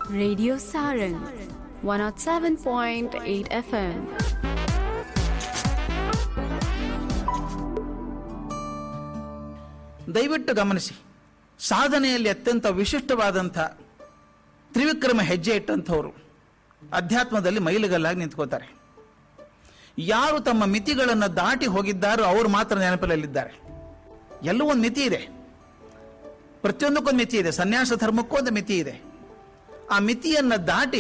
Radio Saran 107.8 FM. ದಯವಿಟ್ಟು ಗಮನಿಸಿ ಸಾಧನೆಯಲ್ಲಿ ಅತ್ಯಂತ ವಿಶಿಷ್ಟವಾದಂಥ ತ್ರಿವಿಕ್ರಮ ಹೆಜ್ಜೆ ಇಟ್ಟಂಥವ್ರು ಅಧ್ಯಾತ್ಮದಲ್ಲಿ ಮೈಲಿಗಲ್ಲಾಗಿ ನಿಂತ್ಕೋತಾರೆ ಯಾರು ತಮ್ಮ ಮಿತಿಗಳನ್ನು ದಾಟಿ ಹೋಗಿದ್ದಾರೋ ಅವರು ಮಾತ್ರ ನೆನಪಲ್ಲಿದ್ದಾರೆ ಎಲ್ಲೂ ಒಂದು ಮಿತಿ ಇದೆ ಪ್ರತಿಯೊಂದಕ್ಕೊಂದು ಮಿತಿ ಇದೆ ಸನ್ಯಾಸ ಧರ್ಮಕ್ಕೂ ಒಂದು ಮಿತಿ ಇದೆ ಆ ಮಿತಿಯನ್ನು ದಾಟಿ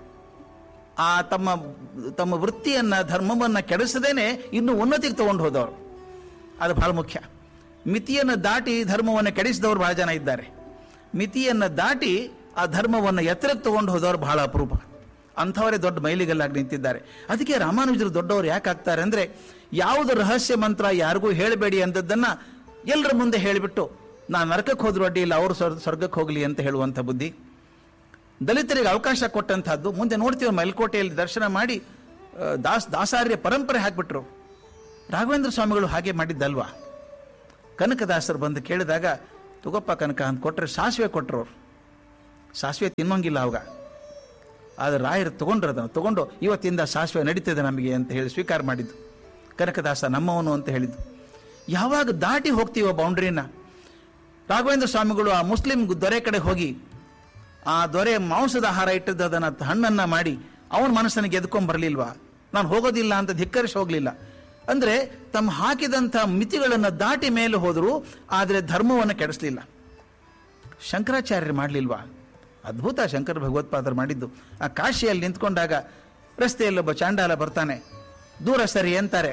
ಆ ತಮ್ಮ ತಮ್ಮ ವೃತ್ತಿಯನ್ನ ಧರ್ಮವನ್ನು ಕೆಡಿಸದೇನೆ ಇನ್ನು ಉನ್ನತಿಗೆ ತಗೊಂಡು ಹೋದವರು ಅದು ಬಹಳ ಮುಖ್ಯ ಮಿತಿಯನ್ನು ದಾಟಿ ಧರ್ಮವನ್ನು ಕೆಡಿಸಿದವರು ಬಹಳ ಜನ ಇದ್ದಾರೆ ಮಿತಿಯನ್ನು ದಾಟಿ ಆ ಧರ್ಮವನ್ನು ಎತ್ತರಕ್ಕೆ ತಗೊಂಡು ಹೋದವರು ಬಹಳ ಅಪರೂಪ ಅಂಥವರೇ ದೊಡ್ಡ ಮೈಲಿಗಲ್ಲಾಗಿ ನಿಂತಿದ್ದಾರೆ ಅದಕ್ಕೆ ರಾಮಾನುಜರು ದೊಡ್ಡವರು ಯಾಕೆ ಆಗ್ತಾರೆ ಅಂದರೆ ಯಾವುದು ರಹಸ್ಯ ಮಂತ್ರ ಯಾರಿಗೂ ಹೇಳಬೇಡಿ ಅಂದದ್ದನ್ನ ಎಲ್ಲರ ಮುಂದೆ ಹೇಳಿಬಿಟ್ಟು ನಾನು ನರಕಕ್ಕೆ ಹೋದ್ರು ಅಡ್ಡಿ ಇಲ್ಲ ಅವರು ಸ್ವರ್ ಸ್ವರ್ಗಕ್ಕೆ ಹೋಗಲಿ ಅಂತ ಹೇಳುವಂಥ ಬುದ್ಧಿ ದಲಿತರಿಗೆ ಅವಕಾಶ ಕೊಟ್ಟಂತಹದ್ದು ಮುಂದೆ ನೋಡ್ತೀವಿ ಮೇಲ್ಕೋಟೆಯಲ್ಲಿ ದರ್ಶನ ಮಾಡಿ ಆ, ದಾಸ್ ದಾಸಾರ್ಯ ಪರಂಪರೆ ಹಾಕ್ಬಿಟ್ರು ರಾಘವೇಂದ್ರ ಸ್ವಾಮಿಗಳು ಹಾಗೆ ಮಾಡಿದ್ದಲ್ವಾ ಕನಕದಾಸರು ಬಂದು ಕೇಳಿದಾಗ ತುಗಪ್ಪ ಕನಕ ಅಂತ ಕೊಟ್ಟರೆ ಸಾಸಿವೆ ಕೊಟ್ಟರು ಅವ್ರು ಸಾಸಿವೆ ತಿನ್ನೋಂಗಿಲ್ಲ ಅವಾಗ ಆದರೆ ರಾಯರು ತಗೊಂಡ್ರು ಅದನ್ನು ತಗೊಂಡು ಇವತ್ತಿಂದ ಸಾಸಿವೆ ನಡೀತದೆ ನಮಗೆ ಅಂತ ಹೇಳಿ ಸ್ವೀಕಾರ ಮಾಡಿದ್ದು ಕನಕದಾಸ ನಮ್ಮವನು ಅಂತ ಹೇಳಿದ್ದು ಯಾವಾಗ ದಾಟಿ ಹೋಗ್ತೀವೋ ಬೌಂಡ್ರಿನ ರಾಘವೇಂದ್ರ ಸ್ವಾಮಿಗಳು ಆ ಮುಸ್ಲಿಂ ದೊರೆ ಕಡೆ ಹೋಗಿ ಆ ದೊರೆ ಮಾಂಸದ ಆಹಾರ ಇಟ್ಟದ್ದು ಅದನ್ನು ಹಣ್ಣನ್ನ ಮಾಡಿ ಅವನ ಮನಸ್ಸನ್ನು ಗೆದ್ಕೊಂಡ್ ಬರಲಿಲ್ವಾ ನಾನು ಹೋಗೋದಿಲ್ಲ ಅಂತ ಧಿಕ್ಕರಿಸಿ ಹೋಗಲಿಲ್ಲ ಅಂದ್ರೆ ತಮ್ಮ ಹಾಕಿದಂಥ ಮಿತಿಗಳನ್ನು ದಾಟಿ ಮೇಲೆ ಹೋದರು ಆದರೆ ಧರ್ಮವನ್ನು ಕೆಡಿಸ್ಲಿಲ್ಲ ಶಂಕರಾಚಾರ್ಯರು ಮಾಡಲಿಲ್ವಾ ಅದ್ಭುತ ಶಂಕರ ಭಗವತ್ಪಾದರು ಮಾಡಿದ್ದು ಆ ಕಾಶಿಯಲ್ಲಿ ನಿಂತ್ಕೊಂಡಾಗ ರಸ್ತೆಯಲ್ಲೊಬ್ಬ ಚಾಂಡಾಲ ಬರ್ತಾನೆ ದೂರ ಸರಿ ಅಂತಾರೆ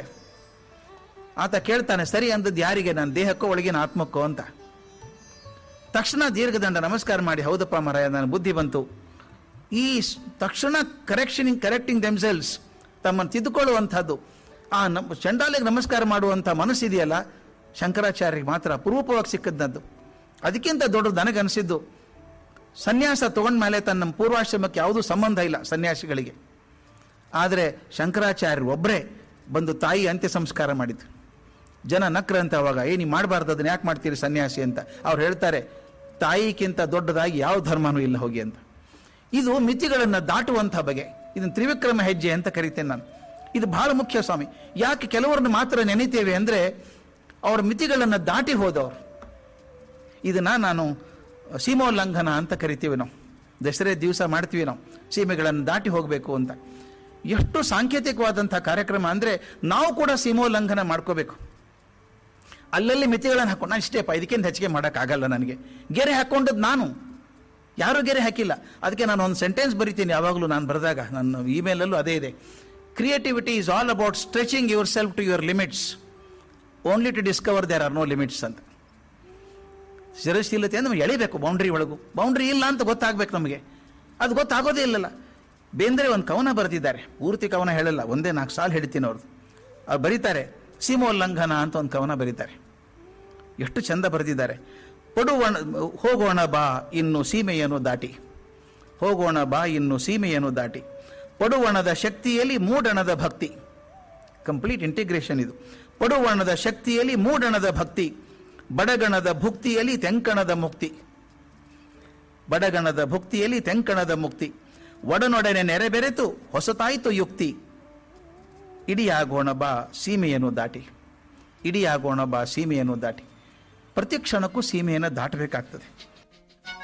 ಆತ ಕೇಳ್ತಾನೆ ಸರಿ ಅಂದದ್ದು ಯಾರಿಗೆ ನನ್ನ ದೇಹಕ್ಕೋ ಒಳಗಿನ ಆತ್ಮಕ್ಕೋ ಅಂತ ತಕ್ಷಣ ದೀರ್ಘದಂಡ ನಮಸ್ಕಾರ ಮಾಡಿ ಹೌದಪ್ಪ ಮರಾಯ ನನ್ನ ಬುದ್ಧಿ ಬಂತು ಈ ಸ್- ತಕ್ಷಣ ಕರೆಕ್ಷನಿಂಗ್ ಕರೆಕ್ಟಿಂಗ್ ದೆಮ್ಸೆಲ್ಸ್ ತಮ್ಮನ್ನು ತಿದ್ದುಕೊಳ್ಳುವಂಥದ್ದು ಆ ನಮ್ ಚಂಡಾಲಿಗೆ ನಮಸ್ಕಾರ ಮಾಡುವಂಥ ಮನಸ್ಸಿದೆಯಲ್ಲ ಶಂಕರಾಚಾರ್ಯರಿಗೆ ಮಾತ್ರ ಅಪರೂಪವಾಗಿ ಸಿಕ್ಕದ್ದದ್ದು ಅದಕ್ಕಿಂತ ದೊಡ್ಡದು ನನಗನ್ಸಿದ್ದು ಸನ್ಯಾಸ ತಗೊಂಡ್ಮೇಲೆ ತನ್ನ ಪೂರ್ವಾಶ್ರಮಕ್ಕೆ ಯಾವುದೂ ಸಂಬಂಧ ಇಲ್ಲ ಸನ್ಯಾಸಿಗಳಿಗೆ ಆದರೆ ಶಂಕರಾಚಾರ್ಯರು ಒಬ್ಬರೇ ಬಂದು ತಾಯಿ ಅಂತ್ಯ ಸಂಸ್ಕಾರ ಮಾಡಿದ್ರು ಜನ ನಕ್ರ ಅಂತ ಅವಾಗ ಏ ನೀವು ಮಾಡಬಾರ್ದು ಅದನ್ನ ಯಾಕೆ ಮಾಡ್ತೀರಿ ಸನ್ಯಾಸಿ ಅಂತ ಅವ್ರು ಹೇಳ್ತಾರೆ ತಾಯಿಗಿಂತ ದೊಡ್ಡದಾಗಿ ಯಾವ ಧರ್ಮನೂ ಇಲ್ಲ ಹೋಗಿ ಅಂತ ಇದು ಮಿತಿಗಳನ್ನು ದಾಟುವಂಥ ಬಗೆ ಇದನ್ನು ತ್ರಿವಿಕ್ರಮ ಹೆಜ್ಜೆ ಅಂತ ಕರಿತೇನೆ ನಾನು ಇದು ಬಹಳ ಮುಖ್ಯ ಸ್ವಾಮಿ ಯಾಕೆ ಕೆಲವರನ್ನು ಮಾತ್ರ ನೆನೀತೇವೆ ಅಂದರೆ ಅವರ ಮಿತಿಗಳನ್ನು ದಾಟಿ ಹೋದವರು ಇದನ್ನ ನಾನು ಸೀಮೋಲ್ಲಂಘನ ಅಂತ ಕರಿತೀವಿ ನಾವು ದಸರೆ ದಿವಸ ಮಾಡ್ತೀವಿ ನಾವು ಸೀಮೆಗಳನ್ನು ದಾಟಿ ಹೋಗಬೇಕು ಅಂತ ಎಷ್ಟು ಸಾಂಕೇತಿಕವಾದಂಥ ಕಾರ್ಯಕ್ರಮ ಅಂದರೆ ನಾವು ಕೂಡ ಸೀಮೋಲ್ಲಂಘನ ಮಾಡ್ಕೋಬೇಕು ಅಲ್ಲಲ್ಲಿ ಮಿತಿಗಳನ್ನು ಹಾಕೊಂಡು ನಾನು ಇಷ್ಟೇಪ್ಪ ಇದಕ್ಕಿಂತ ಹೆಚ್ಚಿಗೆ ಮಾಡೋಕ್ಕಾಗಲ್ಲ ನನಗೆ ಗೆರೆ ಹಾಕ್ಕೊಂಡದ್ದು ನಾನು ಯಾರೂ ಗೆರೆ ಹಾಕಿಲ್ಲ ಅದಕ್ಕೆ ನಾನು ಒಂದು ಸೆಂಟೆನ್ಸ್ ಬರಿತೀನಿ ಯಾವಾಗಲೂ ನಾನು ಬರೆದಾಗ ನನ್ನ ಇಮೇಲಲ್ಲೂ ಅದೇ ಇದೆ creativity is all about stretching yourself to your limits only to discover there are no limits ಅಂತ ಶಿರಶೀಲತೆ ಅಂದ್ರೆ ಎಳಿಬೇಕು ಬೌಂಡ್ರಿ ಒಳಗು ಬೌಂಡ್ರಿ ಇಲ್ಲ ಅಂತ ಗೊತ್ತಾಗ್ಬೇಕು ನಮಗೆ ಅದು ಗೊತ್ತಾಗೋದೇ ಇಲ್ಲಲ್ಲ ಬೇಂದ್ರೆ ಒಂದು ಕವನ ಬರೆದಿದ್ದಾರೆ ಪೂರ್ತಿ ಕವನ ಹೇಳಲ್ಲ ಒಂದೇ ನಾಲ್ಕು ಸಾಲು ಹೇಳ್ತೀನಿ ಅವ್ರದ್ದು ಅವ್ರು ಬರೀತಾರೆ ಸೀಮೋಲ್ಲಂಘನ ಅಂತ ಒಂದು ಕವನ ಬರೀತಾರೆ ಎಷ್ಟು ಚಂದ ಬರೆದಿದ್ದಾರೆ ಪಡುವಣ ಹೋಗೋಣ ಬಾ ಇನ್ನು ಸೀಮೆಯನ್ನು ದಾಟಿ ಹೋಗೋಣ ಬಾ ಇನ್ನು ಸೀಮೆಯನ್ನು ದಾಟಿ ಪಡುವಣದ ಶಕ್ತಿಯಲ್ಲಿ ಮೂಡಣದ ಭಕ್ತಿ ಕಂಪ್ಲೀಟ್ ಇಂಟಿಗ್ರೇಷನ್ ಇದು ಪಡುವಣದ ಶಕ್ತಿಯಲ್ಲಿ ಮೂಡಣದ ಭಕ್ತಿ ಬಡಗಣದ ಭುಕ್ತಿಯಲ್ಲಿ ತೆಂಕಣದ ಮುಕ್ತಿ ಬಡಗಣದ ಭುಕ್ತಿಯಲ್ಲಿ ತೆಂಕಣದ ಮುಕ್ತಿ ಒಡನೊಡನೆ ನೆರೆಬೆರೆತು ಹೊಸತಾಯಿತು ಯುಕ್ತಿ ಇಡಿಯಾಗೋಣ ಬಾ ಸೀಮೆಯನ್ನು ದಾಟಿ ಇಡಿಯಾಗೋಣ ಬಾ ಸೀಮೆಯನ್ನು ದಾಟಿ ಪ್ರತಿ ಕ್ಷಣಕ್ಕೂ ಸೀಮೆಯನ್ನು ದಾಟಬೇಕಾಗ್ತದೆ